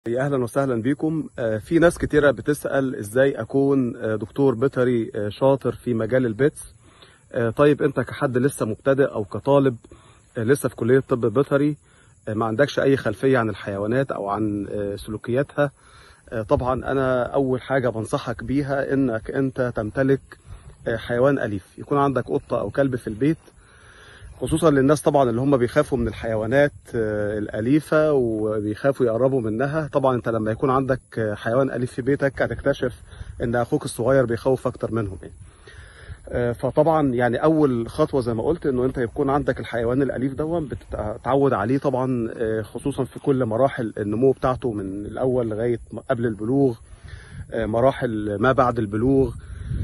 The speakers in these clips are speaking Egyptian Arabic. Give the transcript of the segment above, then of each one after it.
يا اهلا وسهلا بكم آه، في ناس كتيره بتسال ازاي اكون آه، دكتور بيطري آه، شاطر في مجال البيتس آه، طيب انت كحد لسه مبتدئ او كطالب آه، لسه في كليه طب بيطري آه، ما عندكش اي خلفيه عن الحيوانات او عن آه، سلوكياتها آه، طبعا انا اول حاجه بنصحك بيها انك انت تمتلك آه، حيوان اليف يكون عندك قطه او كلب في البيت خصوصا للناس طبعا اللي هم بيخافوا من الحيوانات آه، الأليفة وبيخافوا يقربوا منها طبعا انت لما يكون عندك آه، حيوان أليف في بيتك هتكتشف ان اخوك الصغير بيخوف اكتر منهم يعني. آه، فطبعا يعني اول خطوه زي ما قلت انه انت يكون عندك الحيوان الاليف دون بتتعود عليه طبعا آه، خصوصا في كل مراحل النمو بتاعته من الاول لغايه قبل البلوغ آه، مراحل ما بعد البلوغ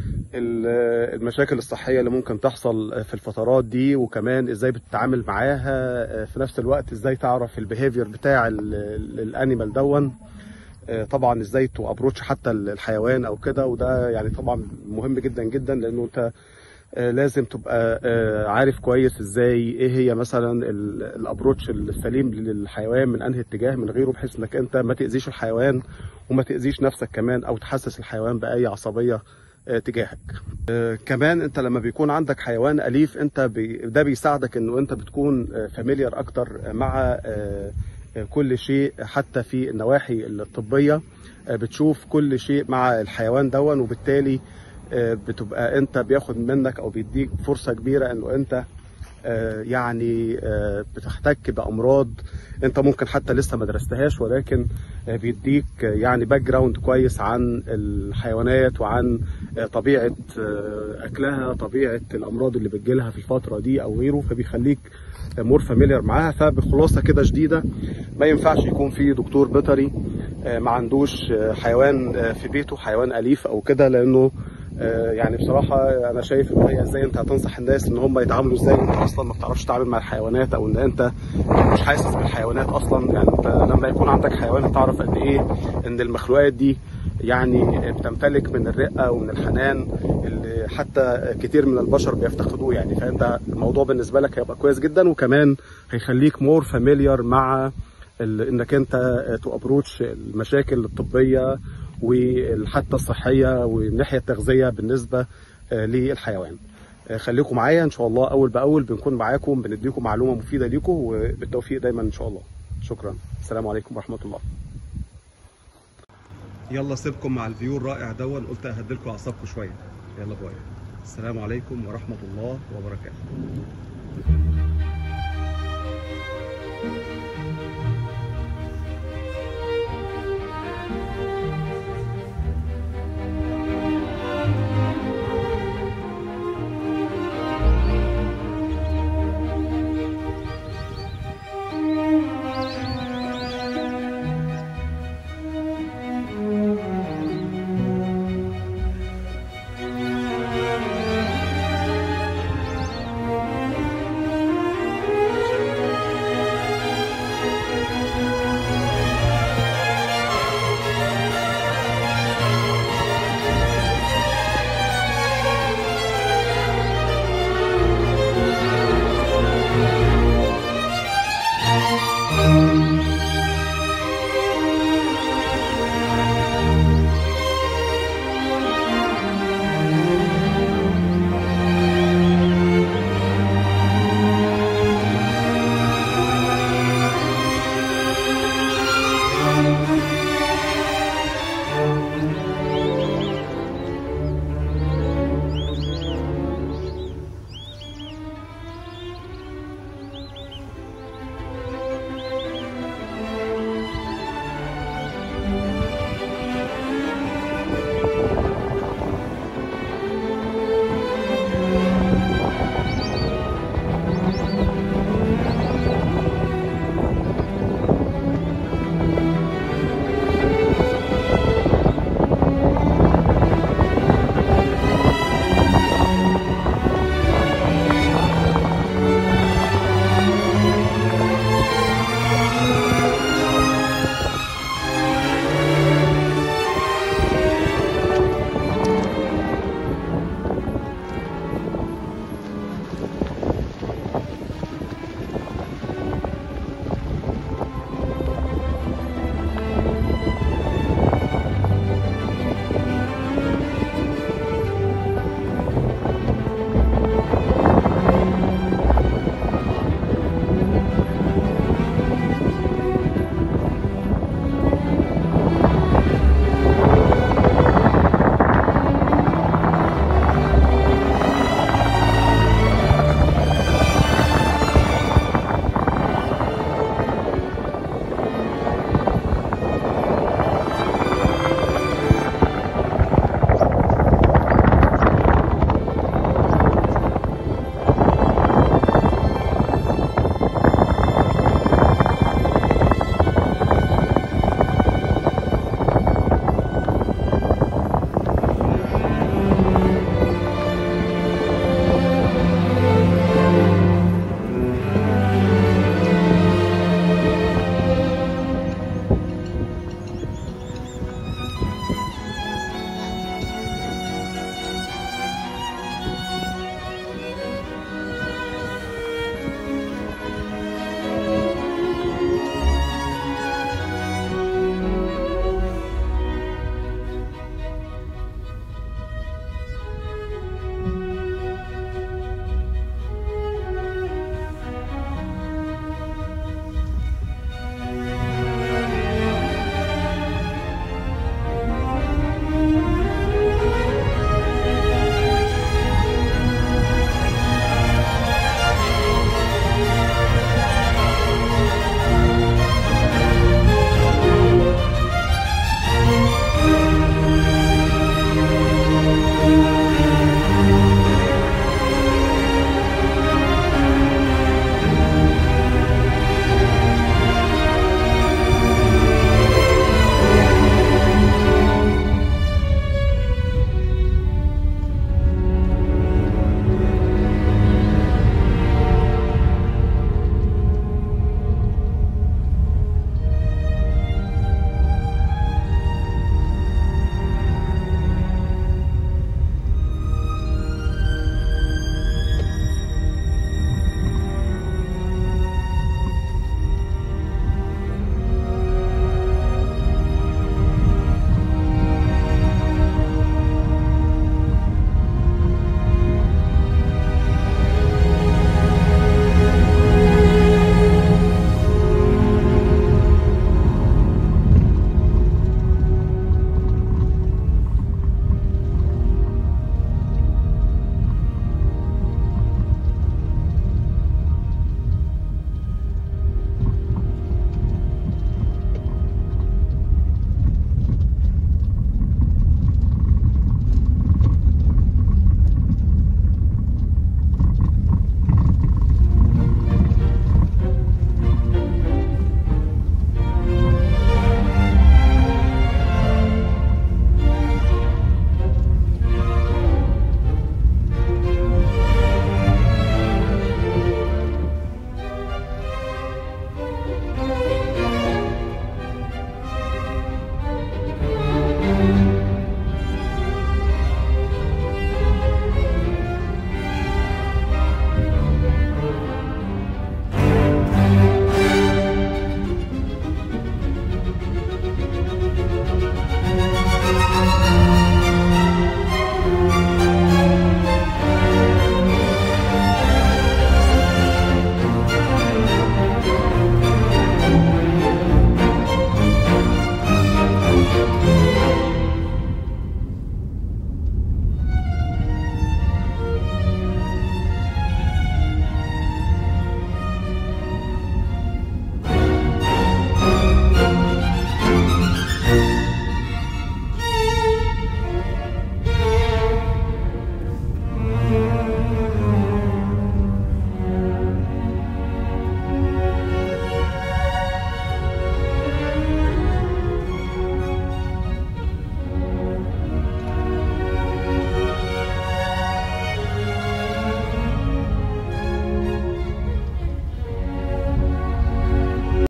ال- المشاكل الصحيه اللي ممكن تحصل في الفترات دي وكمان ازاي بتتعامل معاها في نفس الوقت ازاي تعرف البيهيفير بتاع ال- ال- الانيمال دون طبعا ازاي تو ابروتش حتى الحيوان او كده وده يعني طبعا مهم جدا جدا لانه انت لازم تبقى عارف كويس ازاي ايه هي مثلا ال- الابروتش السليم للحيوان من انهي اتجاه من غيره بحيث انك انت ما تاذيش الحيوان وما تاذيش نفسك كمان او تحسس الحيوان باي عصبيه آه، تجاهك آه، كمان انت لما بيكون عندك حيوان اليف انت بي ده بيساعدك انه انت بتكون فاميليار اكتر مع آه، آه، كل شيء حتى في النواحي الطبيه آه، بتشوف كل شيء مع الحيوان دون وبالتالي آه، بتبقى انت بياخد منك او بيديك فرصه كبيره انه انت آه، يعني آه، بتحتك بامراض انت ممكن حتى لسه ما درستهاش ولكن آه، بيديك آه، يعني باك جراوند كويس عن الحيوانات وعن آه، طبيعه آه، اكلها طبيعه الامراض اللي بتجيلها في الفتره دي او غيره فبيخليك مور فاميليار معاها فبخلاصه كده شديده ما ينفعش يكون في دكتور بيطري آه، ما عندوش آه، حيوان آه، في بيته حيوان اليف او كده لانه آه، يعني بصراحه انا شايف ان هي ازاي انت هتنصح الناس ان هم يتعاملوا ازاي وانت اصلا ما بتعرفش تتعامل مع الحيوانات او ان انت مش حاسس بالحيوانات اصلا يعني انت لما يكون عندك حيوان هتعرف قد ايه ان المخلوقات دي يعني بتمتلك من الرقه ومن الحنان اللي حتى كتير من البشر بيفتقدوه يعني فانت الموضوع بالنسبه لك هيبقى كويس جدا وكمان هيخليك مور فاميليار مع ال- انك انت تو ابروتش المشاكل الطبيه وحتى الصحيه والناحيه التغذيه بالنسبه آه، للحيوان آه، خليكم معايا ان شاء الله اول باول بنكون معاكم بنديكم معلومه مفيده ليكم وبالتوفيق دايما ان شاء الله شكرا السلام عليكم ورحمه الله يلا سيبكم مع الفيو الرائع دون قلت اهدلكم اعصابكم شويه يلا باي السلام عليكم ورحمه الله وبركاته